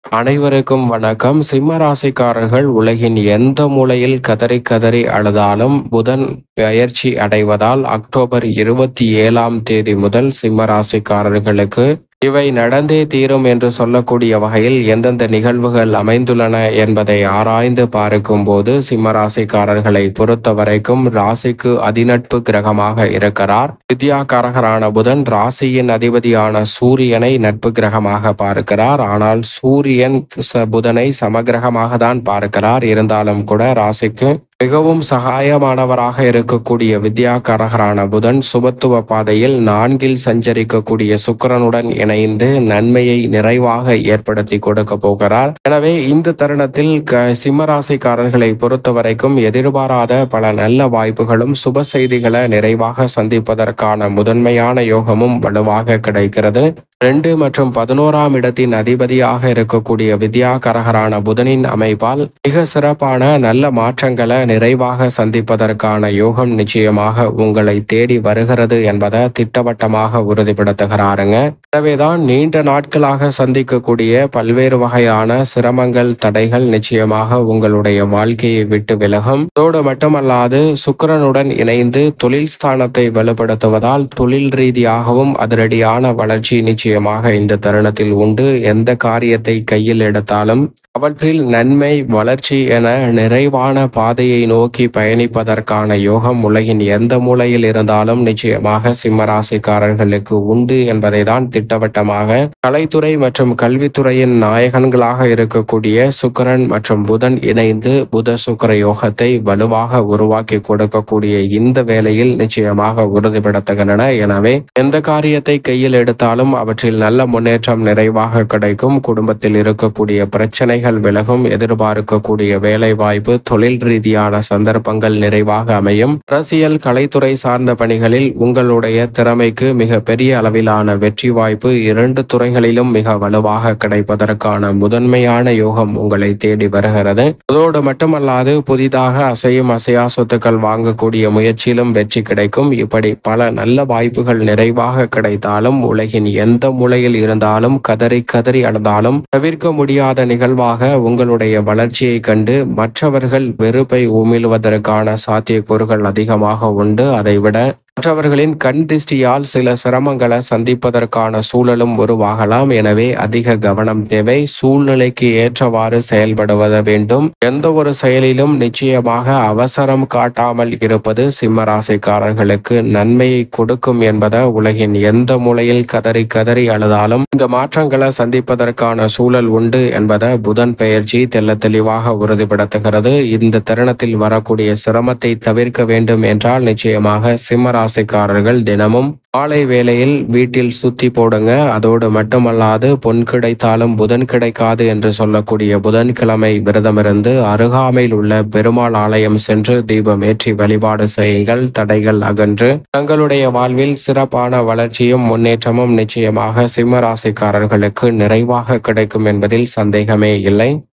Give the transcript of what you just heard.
அனைவருக்கும் வணக்கம் சிம்ம ராசிக்காரர்கள் உலகின் எந்த மூலையில் கதறி கதறி அழுதாலும் புதன் பயிற்சி அடைவதால் அக்டோபர் இருபத்தி ஏழாம் தேதி முதல் சிம்ம ராசிக்காரர்களுக்கு இவை நடந்தே தீரும் என்று சொல்லக்கூடிய வகையில் எந்தெந்த நிகழ்வுகள் அமைந்துள்ளன என்பதை ஆராய்ந்து பார்க்கும்போது சிம்ம ராசிக்காரர்களை பொறுத்த வரைக்கும் ராசிக்கு அதிநட்பு கிரகமாக இருக்கிறார் வித்யாகாரகரான புதன் ராசியின் அதிபதியான சூரியனை நட்பு கிரகமாக பார்க்கிறார் ஆனால் சூரியன் ச- புதனை சமகிரகமாக தான் பார்க்கிறார் இருந்தாலும் கூட ராசிக்கு மிகவும் சகாயமானவராக இருக்கக்கூடிய வித்யாகாரகரான புதன் சுபத்துவ பாதையில் நான்கில் சஞ்சரிக்கக்கூடிய சுக்கிரனுடன் இணைந்து நன்மையை நிறைவாக ஏற்படுத்தி கொடுக்க போகிறார் எனவே இந்த தருணத்தில் க- சிம்மராசிக்காரர்களை பொறுத்த வரைக்கும் எதிர்பாராத பல நல்ல வாய்ப்புகளும் சுப செய்திகளை நிறைவாக சந்திப்பதற்கான முதன்மையான யோகமும் வலுவாக கிடைக்கிறது ரெண்டு மற்றும் பதினோராம் இடத்தின் அதிபதியாக இருக்கக்கூடிய வித்யாகரகரான புதனின் அமைப்பால் மிக சிறப்பான நல்ல மாற்றங்களை நிறைவாக சந்திப்பதற்கான யோகம் நிச்சயமாக உங்களை தேடி வருகிறது என்பதை திட்டவட்டமாக உறுதிப்படுத்துகிறாருங்க எனவேதான் நீண்ட நாட்களாக சந்திக்கக்கூடிய பல்வேறு வகையான சிரமங்கள் தடைகள் நிச்சயமாக உங்களுடைய வாழ்க்கையை விட்டு விலகும் அதோடு மட்டுமல்லாது சுக்கிரனுடன் இணைந்து தொழில் ஸ்தானத்தை வலுப்படுத்துவதால் தொழில் ரீதியாகவும் அதிரடியான வளர்ச்சி நிச்சயமாக இந்த தருணத்தில் உண்டு எந்த காரியத்தை கையில் எடுத்தாலும் அவற்றில் நன்மை வளர்ச்சி என நிறைவான பாதையை நோக்கி பயணிப்பதற்கான யோகம் உலகின் எந்த மூலையில் இருந்தாலும் நிச்சயமாக சிம்மராசிக்காரர்களுக்கு உண்டு என்பதை தான் திட்டவட்டமாக கலைத்துறை மற்றும் கல்வித்துறையின் நாயகன்களாக இருக்கக்கூடிய சுக்கிரன் மற்றும் புதன் இணைந்து புத சுக்கிர யோகத்தை வலுவாக உருவாக்கி கொடுக்கக்கூடிய இந்த வேளையில் நிச்சயமாக உறுதிப்படுத்துகின்றன எனவே எந்த காரியத்தை கையில் எடுத்தாலும் அவற்றில் நல்ல முன்னேற்றம் நிறைவாக கிடைக்கும் குடும்பத்தில் இருக்கக்கூடிய பிரச்சனைகள் விலகும் எதிர்பார்க்கக்கூடிய வேலை வாய்ப்பு தொழில் ரீதியான சந்தர்ப்பங்கள் நிறைவாக அமையும் அரசியல் கலைத்துறை சார்ந்த பணிகளில் உங்களுடைய திறமைக்கு மிக பெரிய அளவிலான வெற்றி வாய்ப்பு இரண்டு துறைகளிலும் மிக வலுவாக கிடைப்பதற்கான முதன்மையான யோகம் உங்களை தேடி வருகிறது அதோடு மட்டுமல்லாது புதிதாக அசையும் அசையா சொத்துக்கள் வாங்கக்கூடிய முயற்சியிலும் வெற்றி கிடைக்கும் இப்படி பல நல்ல வாய்ப்புகள் நிறைவாக கிடைத்தாலும் உலகின் எந்த மூலையில் இருந்தாலும் கதறி கதறி அழுதாலும் தவிர்க்க முடியாத நிகழ்வாக உங்களுடைய வளர்ச்சியை கண்டு மற்றவர்கள் வெறுப்பை உமிழ்வதற்கான சாத்தியக்கூறுகள் அதிகமாக உண்டு அதைவிட மற்றவர்களின் கண் திஷ்டியால் சில சிரமங்களை சந்திப்பதற்கான சூழலும் உருவாகலாம் எனவே அதிக கவனம் தேவை சூழ்நிலைக்கு ஏற்றவாறு செயல்படுவத வேண்டும் எந்த ஒரு செயலிலும் நிச்சயமாக அவசரம் காட்டாமல் இருப்பது சிம்ம ராசிக்காரர்களுக்கு நன்மையை கொடுக்கும் என்பதை உலகின் எந்த மூலையில் கதறி கதறி அழுதாலும் இந்த மாற்றங்களை சந்திப்பதற்கான சூழல் உண்டு என்பதை புதன் பெயர்ச்சி தெள்ள தெளிவாக உறுதிப்படுத்துகிறது இந்த தருணத்தில் வரக்கூடிய சிரமத்தை தவிர்க்க வேண்டும் என்றால் நிச்சயமாக சிம்ம ராசிக்காரர்கள் தினமும் மாலை வேளையில் வீட்டில் சுத்தி போடுங்க அதோடு மட்டுமல்லாது பொன் கிடைத்தாலும் புதன் கிடைக்காது என்று சொல்லக்கூடிய புதன்கிழமை விரதமிருந்து அருகாமையில் உள்ள பெருமாள் ஆலயம் சென்று தீபம் ஏற்றி வழிபாடு செய்யுங்கள் தடைகள் அகன்று தங்களுடைய வாழ்வில் சிறப்பான வளர்ச்சியும் முன்னேற்றமும் நிச்சயமாக சிம்ம ராசிக்காரர்களுக்கு நிறைவாக கிடைக்கும் என்பதில் சந்தேகமே இல்லை